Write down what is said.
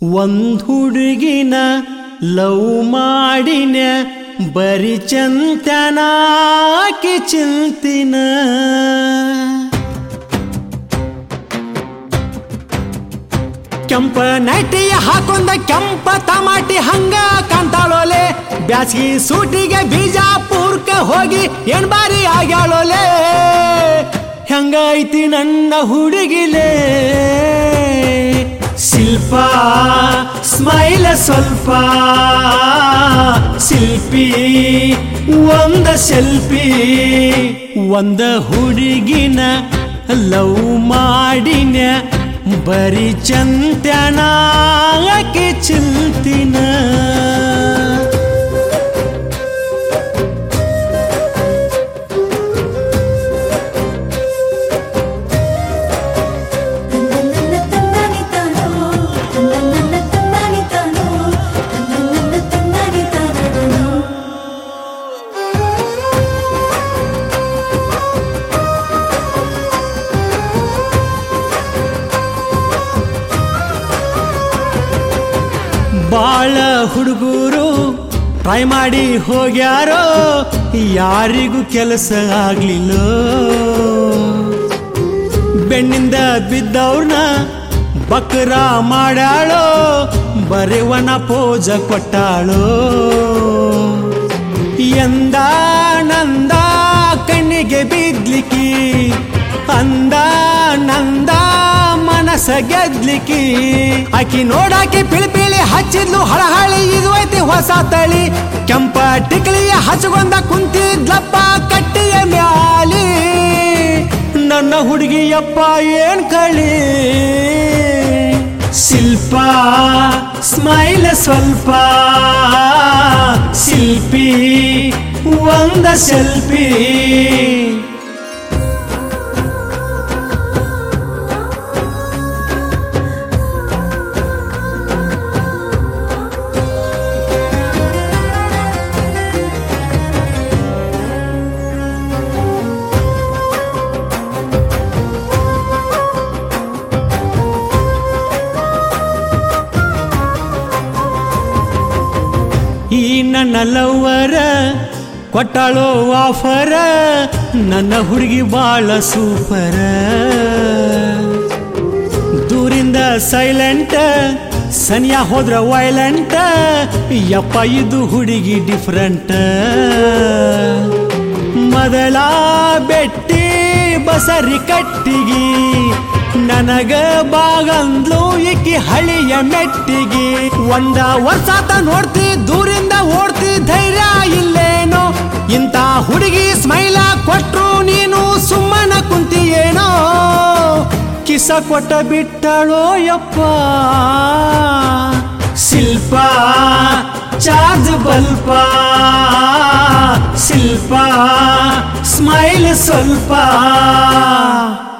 ಒಂದ್ ಹುಡುಗಿನ ಲವ್ ಮಾಡಿನ ಬರಿ ಚಂತನಾಕಿ ಚಿಂತಿನ ಕೆಂಪ ನೈಟಿಯ ಹಾಕೊಂಡ ಕೆಂಪ ತಮಾಟಿ ಹಂಗ ಕಾಂತಾಳೋಲೆ ಬ್ಯಾಸಗಿ ಸೂಟಿಗೆ ಬೀಜಾಪುರ್ಕ ಹೋಗಿ ಏನ್ ಬಾರಿ ಆಗ್ಯಾಳೋಲೆ ಹೆಂಗೈತಿ ನನ್ನ ಹುಡುಗಿಲೆ ಶಿಲ್ಪ ಸ್ಮೈಲ ಸ್ವಲ್ಪ ಶಿಲ್ಪಿ ಒಂದ ಸೆಲ್ಫಿ ಒಂದ ಹುಡುಗಿನ ಲವ್ ಮಾಡಿನ ಬರಿ ಚಂತ್ಯನಾಕೆ ಚಿಲ್ತಿನ ತಂದನ್ನ ತಂದಾನಿ ತಾನೋ ತಂದನ್ನ ತಂದಾನಿ ತಾನೋ ತಂದನ್ನ ತಂದಾನಿ ತಾನೋ ಬಾಳ ಹುಡುಗರು ಟ್ರೈ ಮಾಡಿ ಹೋಗ್ಯಾರೋ ಯಾರಿಗೂ ಕೆಲಸ ಆಗ್ಲಿಲ್ಲ ಬೆಣ್ಣಿಂದ ಬಿದ್ದವ್ರನ್ನ ಬಕ್ರ ಮಾಡ್ಯಾಳೋ ಬರೆವನ ಪೋಜ ಕೊಟ್ಟಾಳೋ ಎಂದ ನಂದ ಕಣ್ಣಿಗೆ ಬಿದ್ಲಿಕ್ಕಿ ಅಂದ ನಂದ ಮನಸ ಗೆದ್ಲಿಕ್ಕಿ ಆಕಿ ನೋಡಾಕಿ ಪಿಳಿ ಪಿಳಿ ಹಚ್ಚಿದ್ಲು ಹಳಹಳಿ ಇದು ಐತಿ ಹೊಸ ತಳಿ ಕೆಂಪ ಟಿಕ್ಲಿಯ ಹಚ್ಚಗೊಂದ ಕುಂತಿದ್ಲಪ್ಪ ಕಟ್ಟಿಯ ಮ್ಯಾಲಿ ನನ್ನ ಹುಡುಗಿಯಪ್ಪ ಏನ್ ಕಳಿ ಶಿಲ್ಪ ಸ್ಮೈಲ್ ಸ್ವಲ್ಪ ಶಿಲ್ಪಿ ಒಂದ ಸೆಲ್ಫಿ ಈ ನನ್ನ ಲವ್ವರ ಕೊಟ್ಟಾಳೋ ಆಫರ ನನ್ನ ಹುಡುಗಿ ಬಾಳ ಸೂಪರ ದೂರಿಂದ ಸೈಲೆಂಟ್ ಸನಿಯ ಹೋದ್ರ ವೈಲೆಂಟ್ ಯಪ್ಪ ಇದು ಹುಡುಗಿ ಡಿಫ್ರೆಂಟ್ ಮೊದಲ ಬೆಟ್ಟಿ ಬಸರಿ ಕಟ್ಟಿಗಿ ನನಗ ಬಾಗಂದ್ಲು ಈಕಿ ಹಳಿಯ ಮೆಟ್ಟಿಗಿ ಒಂದ ವರ್ಷಾತ ನೋಡ್ತಿ ದೂರಿಂದ ಓಡ್ತಿ ಧೈರ್ಯ ಇಲ್ಲೇನೋ ಇಂಥ ಹುಡುಗಿ ಸ್ಮೈಲ ಕೊಟ್ರು ನೀನು ಸುಮ್ಮನ ಕುಂತಿಯೇನೋ ಕಿಸ ಕೊಟ್ಟ ಬಿಟ್ಟಳೋ ಯಪ್ಪ ಶಿಲ್ಪ ಚಾರ್ಜ್ ಬಲ್ಪ ಶಿಲ್ಪ ಸ್ಮೈಲ್ ಸ್ವಲ್ಪ